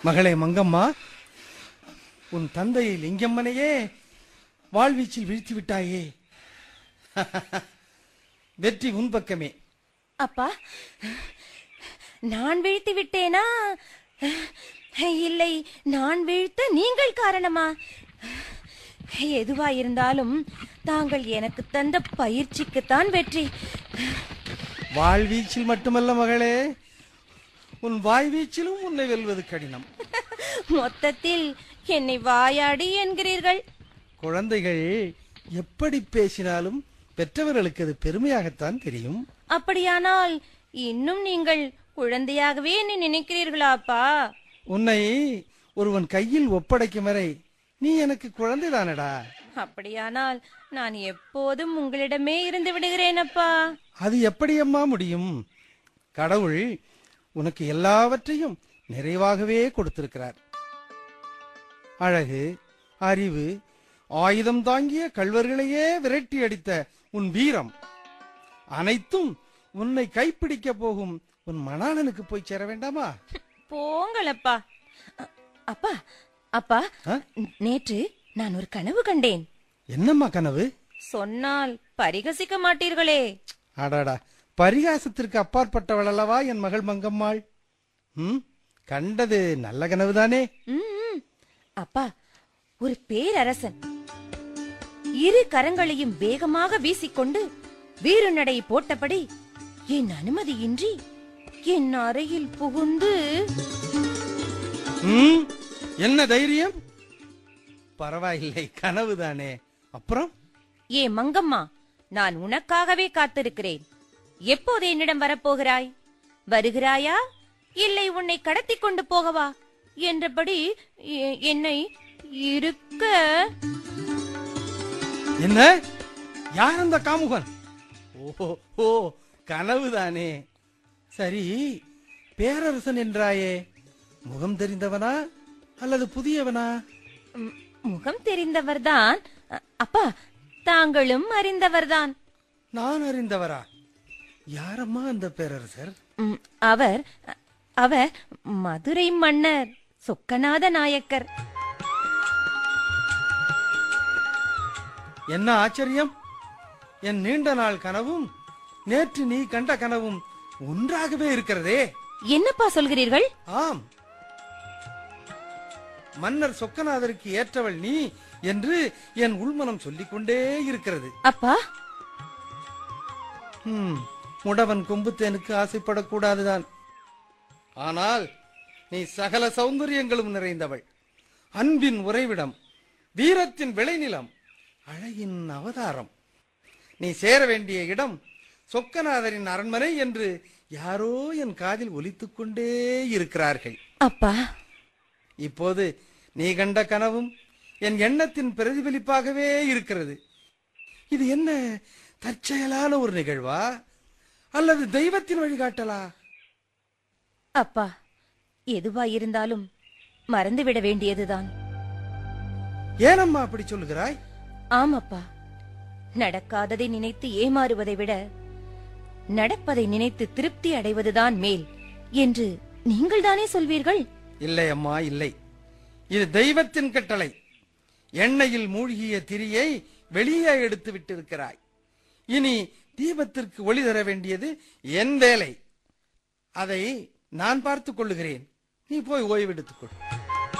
மகளே மங்கம்மா உன் தந்தை லிங்கம்மனையே வாழ்வீச்சில் வீழ்த்தி விட்டாயே வெற்றி உன் பக்கமே அப்பா நான் வீழ்த்தி விட்டேனா இல்லை நான் வீழ்த்த நீங்கள் காரணமா எதுவா இருந்தாலும் தாங்கள் எனக்கு தந்த பயிற்சிக்குத்தான் வெற்றி வாழ்வீச்சில் மட்டுமல்ல மகளே உன் வாய்வீச்சிலும் உன்னை வெல்வது கடினம் மொத்தத்தில் என்னை வாயாடி என்கிறீர்கள் குழந்தைகள் எப்படி பேசினாலும் பெற்றவர்களுக்கு அது பெருமையாகத்தான் தெரியும் அப்படியானால் இன்னும் நீங்கள் குழந்தையாகவே என்னை நினைக்கிறீர்களா அப்பா உன்னை ஒருவன் கையில் ஒப்படைக்கும் வரை நீ எனக்கு குழந்தைதானடா அப்படியானால் நான் எப்போதும் உங்களிடமே இருந்து விடுகிறேன் அப்பா அது எப்படியம்மா முடியும் கடவுள் உனக்கு எல்லாவற்றையும் நிறைவாகவே கொடுத்திருக்கிறார் அழகு அறிவு ஆயுதம் தாங்கிய கள்வர்களையே விரட்டி அடித்த உன் வீரம் அனைத்தும் உன்னை கைப்பிடிக்க போகும் உன் மணாளனுக்கு போய் சேர வேண்டாமா போங்கள் அப்பா அ- அப்பா அப்பா ஆ? நேற்று நான் ஒரு கனவு கண்டேன் என்னம்மா கனவு சொன்னால் பரிகசிக்க மாட்டீர்களே அடாடா பரிகாசத்திற்கு அப்பாற்பட்டவள் அல்லவா என் மகள் மங்கம்மாள் ம் கண்டது நல்ல கனவுதானே ம், ம். அப்பா ஒரு பேரரசன் இரு கரங்களையும் வேகமாக வீசிக்கொண்டு வீறுநடை போட்டபடி என் அனுமதியின்றி என் அறையில் புகுந்து ம் என்ன தைரியம் பரவாயில்லை கனவுதானே அப்புறம் ஏ மங்கம்மா நான் உனக்காகவே காத்திருக்கிறேன் எப்போது என்னிடம் வரப்போகிறாய் வருகிறாயா இல்லை உன்னை கடத்தி கொண்டு போகவா என்றபடி எ- என்னை இருக்க என்ன யார் அந்த காமுகன் ஓ ஓ கனவுதானே சரி பேரரசன் என்றாயே முகம் தெரிந்தவனா அல்லது புதியவனா ம், முகம் தெரிந்தவர்தான் அ- அப்பா தாங்களும் அறிந்தவர்தான் நான் அறிந்தவரா யாரம்மா அந்த பேரரசர் ம், அவர் அ- அவர் மதுரை மன்னர் சொக்கநாத நாயக்கர் என்ன ஆச்சரியம் என் நீண்ட நாள் கனவும் நேற்று நீ கண்ட கனவும் ஒன்றாகவே இருக்கிறதே என்னப்பா சொல்கிறீர்கள் ஆம் மன்னர் சொக்கநாதருக்கு ஏற்றவள் நீ என்று என் உள்மனம் சொல்லிக் கொண்டே இருக்கிறது அப்பா ஹம், முடவன் கொம்புத்தேனுக்கு ஆசைப்படக்கூடாதுதான் ஆனால் நீ சகல சௌந்தரியங்களும் நிறைந்தவள் அன்பின் உறைவிடம் வீரத்தின் விளைநிலம் அழகின் அவதாரம் நீ சேர வேண்டிய இடம் சொக்கநாதரின் அரண்மனை என்று யாரோ என் காதில் ஒலித்துக் கொண்டே இருக்கிறார்கள் அப்பா இப்போது நீ கண்ட கனவும் என் எண்ணத்தின் பிரதிபலிப்பாகவே இருக்கிறது இது என்ன தற்செயலான ஒரு நிகழ்வா அல்லது தெய்வத்தின் வழிகாட்டலா அப்பா எதுவா இருந்தாலும் மறந்துவிட வேண்டியதுதான் ஏனம்மா அப்படி சொல்லுகிறாய் ஆமப்பா நடக்காததை நினைத்து ஏமாறுவதை விட நடப்பதை நினைத்து திருப்தி அடைவதுதான் மேல் என்று நீங்கள் தானே சொல்வீர்கள் இல்லை அம்மா இல்லை இது தெய்வத்தின் கட்டளை எண்ணெயில் மூழ்கிய திரியை வெளியே எடுத்து விட்டிருக்கிறாய் இனி தீபத்திற்கு ஒளி தர வேண்டியது என் வேலை அதை நான் பார்த்துக் கொள்ளுகிறேன் நீ போய் ஓய்வெடுத்துக் கொள்